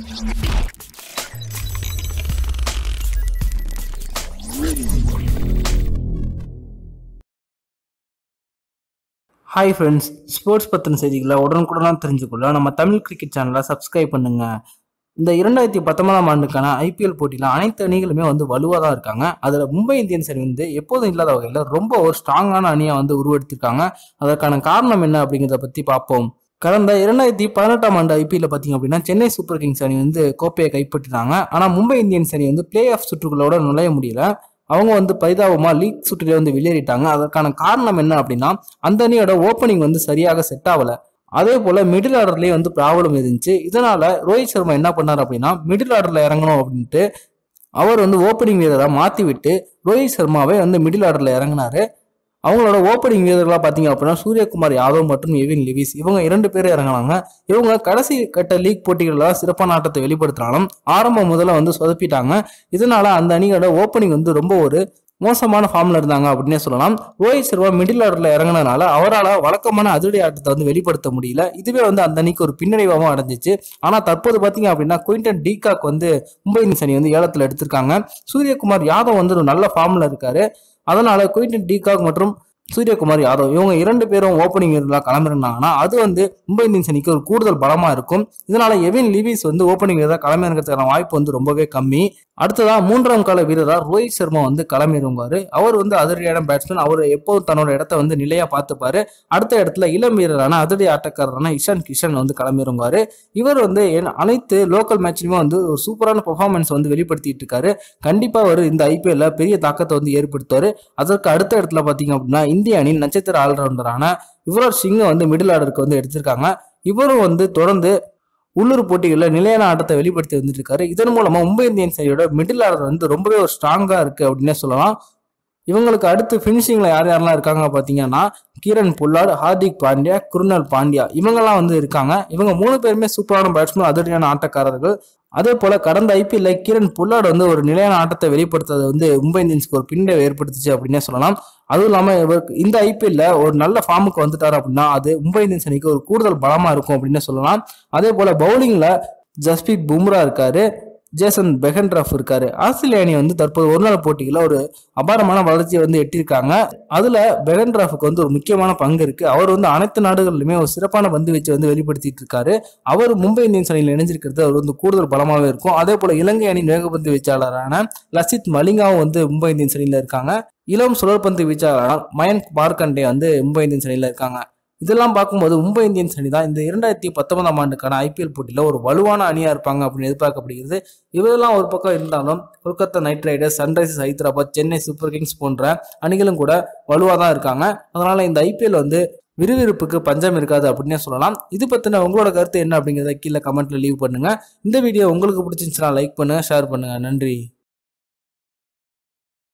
hi friends sports பற்றின செய்திகளை உடனுக்குடனாக தெரிஞ்சுக்கொள்ள நம்ம தமிழ் கிரிக்கெட் சேனலை சப்ஸ்கிரைப் பண்ணுங்க இந்த இரண்டாயிரத்தி பத்தொன்பதாம் ஆண்டுக்கான ஐபிஎல் போட்டியில் அனைத்து அணிகளுமே வந்து வலுவாக தான் இருக்காங்க அதில் மும்பை இந்தியன்ஸ் அணி வந்து எப்போதும் இல்லாத வகையில் ரொம்ப ஒரு ஸ்ட்ராங்கான அணியை வந்து உருவெடுத்திருக்காங்க அதற்கான காரணம் என்ன அப்படிங்கிறத பற்றி பார்ப்போம் கடந்த இரண்டாயிரத்தி பதினெட்டாம் ஆண்டு ஐபிஎல்ல பார்த்தீங்க அப்படின்னா சென்னை சூப்பர் கிங்ஸ் அணி வந்து கோப்பையை கைப்பற்றினாங்க ஆனால் மும்பை இந்தியன்ஸ் அணி வந்து பிளே ஆஃப் சுற்றுகளோட நுழைய முடியல அவங்க வந்து பரிதாபமாக லீக் சுற்றிலே வந்து வெளியேறிட்டாங்க அதற்கான காரணம் என்ன அப்படின்னா அந்த அணியோட ஓப்பனிங் வந்து சரியாக செட் ஆகலை அதே போல மிடில் ஆர்டர்லேயே வந்து ப்ராப்ளம் இருந்துச்சு இதனால ரோஹித் சர்மா என்ன பண்ணார் அப்படின்னா மிடில் ஆர்டர்ல இறங்கணும் அப்படின்ட்டு அவர் வந்து ஓப்பனிங் வீரரை மாற்றி விட்டு ரோஹித் சர்மாவை வந்து மிடில் ஆர்டர்ல இறங்கினாரு அவங்களோட ஓப்பனிங் வீரர்களாக பார்த்தீங்க அப்படின்னா சூரியகுமார் யாதவ் மற்றும் எவின் லிவிஸ் இவங்க இரண்டு பேரும் இறங்கினாங்க இவங்க கடைசி கட்ட லீக் போட்டிகளில் சிறப்பான ஆட்டத்தை வெளிப்படுத்தினாலும் ஆரம்பம் முதல்ல வந்து சொதப்பிட்டாங்க இதனால அந்த அணியோட ஓப்பனிங் வந்து ரொம்ப ஒரு மோசமான ஃபார்ம்ல இருந்தாங்க அப்படின்னே சொல்லலாம் ரோஹித் சர்மா மிடில் ஆர்டர்ல இறங்கினதுனால அவரால் வழக்கமான அதிரடி ஆட்டத்தை வந்து வெளிப்படுத்த முடியல இதுவே வந்து அந்த அணிக்கு ஒரு பின்னடைவாகவும் அடைஞ்சிச்சு ஆனா தற்போது பாத்தீங்க அப்படின்னா குயின்டன் டீகாக் வந்து மும்பை இந்தியன்ஸ் அணி வந்து ஏலத்துல எடுத்திருக்காங்க சூரியகுமார் யாதவ் வந்து ஒரு நல்ல ஃபார்ம்ல இருக்காரு அதனால குயின்டன் டீகாக் மற்றும் சூரியகுமார் யாதவ் இவங்க இரண்டு பேரும் ஓப்பனிங் வீரர்களாக களமிறங்கினாங்கன்னா அது வந்து மும்பை இந்தியன்ஸ் அணிக்கு ஒரு கூடுதல் பலமா இருக்கும் இதனால எவின் லிவிஸ் வந்து ஓப்பனிங் வீரராக களமிறங்கிறதுக்கான வாய்ப்பு வந்து ரொம்பவே கம்மி அடுத்ததா மூன்றாம் கால வீரரா ரோஹித் சர்மா வந்து களமிறங்குவாரு அவர் வந்து அதிரடியான பேட்ஸ்மேன் அவர் எப்போதும் தன்னோட இடத்த வந்து நிலையா பார்த்துப்பாரு அடுத்த இடத்துல இளம் வீரரான அதிரடி ஆட்டக்காரரான இஷான் கிஷன் வந்து களமிறங்குவாரு இவர் வந்து என்- அனைத்து லோக்கல் மேட்ச்லயுமே வந்து ஒரு சூப்பரான பெர்ஃபார்மன்ஸ் வந்து வெளிப்படுத்திட்டு இருக்காரு கண்டிப்பா அவர் இந்த ஐபிஎல்ல பெரிய தாக்கத்தை வந்து ஏற்படுத்துவாரு அதற்கு அடுத்த இடத்துல பாத்தீங்க அப்படின்னா இந்திய அணியின் நட்சத்திர ஆல்ரவுண்டரான யுவராஜ் சிங்கை வந்து மிடில் ஆர்டருக்கு வந்து எடுத்திருக்காங்க இவரும் வந்து தொடர்ந்து உள்ளூர் போட்டிகளில் நிலையான ஆட்டத்தை வெளிப்படுத்தி வந்துட்டு இருக்காரு இதன் மூலமா மும்பை இந்தியன்ஸ் அணியோட மிடில் ஆர்டர் வந்து ரொம்பவே ஒரு ஸ்ட்ராங்கா இருக்கு அப்படின்னே சொல்லலாம் இவங்களுக்கு அடுத்து ஃபினிஷிங்ல யார் யாரெல்லாம் இருக்காங்க பார்த்தீங்கன்னா கிரண் புல்லாட் ஹார்திக் பாண்டியா குருணல் பாண்டியா இவங்கெல்லாம் வந்து இருக்காங்க இவங்க மூணு பேருமே சூப்பரான பேட்ஸ்மேன் அதிரடியான ஆட்டக்காரர்கள் அதே போல கடந்த ஐபிஎல்ல கிரண் புல்லாட் வந்து ஒரு நிலையான ஆட்டத்தை வெளிப்படுத்துறது வந்து மும்பை இந்தியன்ஸ்க்கு ஒரு பின்னடை ஏற்படுத்துச்சு அப்படின்னே சொல்லலாம் அதுவும் இல்லாம இவருக்கு இந்த ஐபிஎல்ல ஒரு நல்ல ஃபார்முக்கு வந்துட்டாரு அப்படின்னா அது மும்பை இந்தியன்ஸ் அணிக்கு ஒரு கூடுதல் பலமா இருக்கும் அப்படின்னு சொல்லலாம் அதே போல பவுலிங்ல ஜஸ்பீத் பும்ரா இருக்காரு ஜேசன் பெகன்ட்ராஃப் இருக்காரு ஆஸ்திரேலிய அணி வந்து தற்போது ஒரு நாள் போட்டியில் ஒரு அபாரமான வளர்ச்சியை வந்து எட்டியிருக்காங்க அதுல பெகன்ட்ராஃபுக்கு வந்து ஒரு முக்கியமான பங்கு இருக்கு அவர் வந்து அனைத்து நாடுகளிலுமே ஒரு சிறப்பான பந்து வீச்சை வந்து வெளிப்படுத்திட்டு இருக்காரு அவர் மும்பை இந்தியன்ஸ் அணியில் இணைஞ்சிருக்கிறது அவர் வந்து கூடுதல் பலமாகவே இருக்கும் அதே போல இலங்கை அணி வேகப்பந்து வீச்சாளரான லசித் மலிங்காவும் வந்து மும்பை இந்தியன்ஸ் அணியில் இருக்காங்க இளம் சுழற்பந்து வீச்சாளரான மயன்க் பார்கண்டே வந்து மும்பை இந்தியன்ஸ் அணியில் இருக்காங்க இதெல்லாம் பார்க்கும்போது மும்பை இந்தியன்ஸ் அணி தான் இந்த இரண்டாயிரத்தி பத்தொன்பதாம் ஆண்டுக்கான ஐபிஎல் போட்டியில் ஒரு வலுவான அணியா இருப்பாங்க அப்படின்னு எதிர்பார்க்கப்படுகிறது இவரெல்லாம் ஒரு பக்கம் இருந்தாலும் Kolkata Knight Riders Sunrisers Hyderabad Chennai Super Kings போன்ற அணிகளும் கூட வலுவாக தான் இருக்காங்க அதனால இந்த ஐபிஎல் வந்து விறுவிறுப்புக்கு பஞ்சம் இருக்காது அப்படின்னே சொல்லலாம் இது பத்தின உங்களோட கருத்து என்ன அப்படிங்கிறத கீழே கமெண்ட்ல லீவ் பண்ணுங்க இந்த வீடியோ உங்களுக்கு பிடிச்சிருந்துச்சுன்னா லைக் பண்ணுங்க ஷேர் பண்ணுங்க நன்றி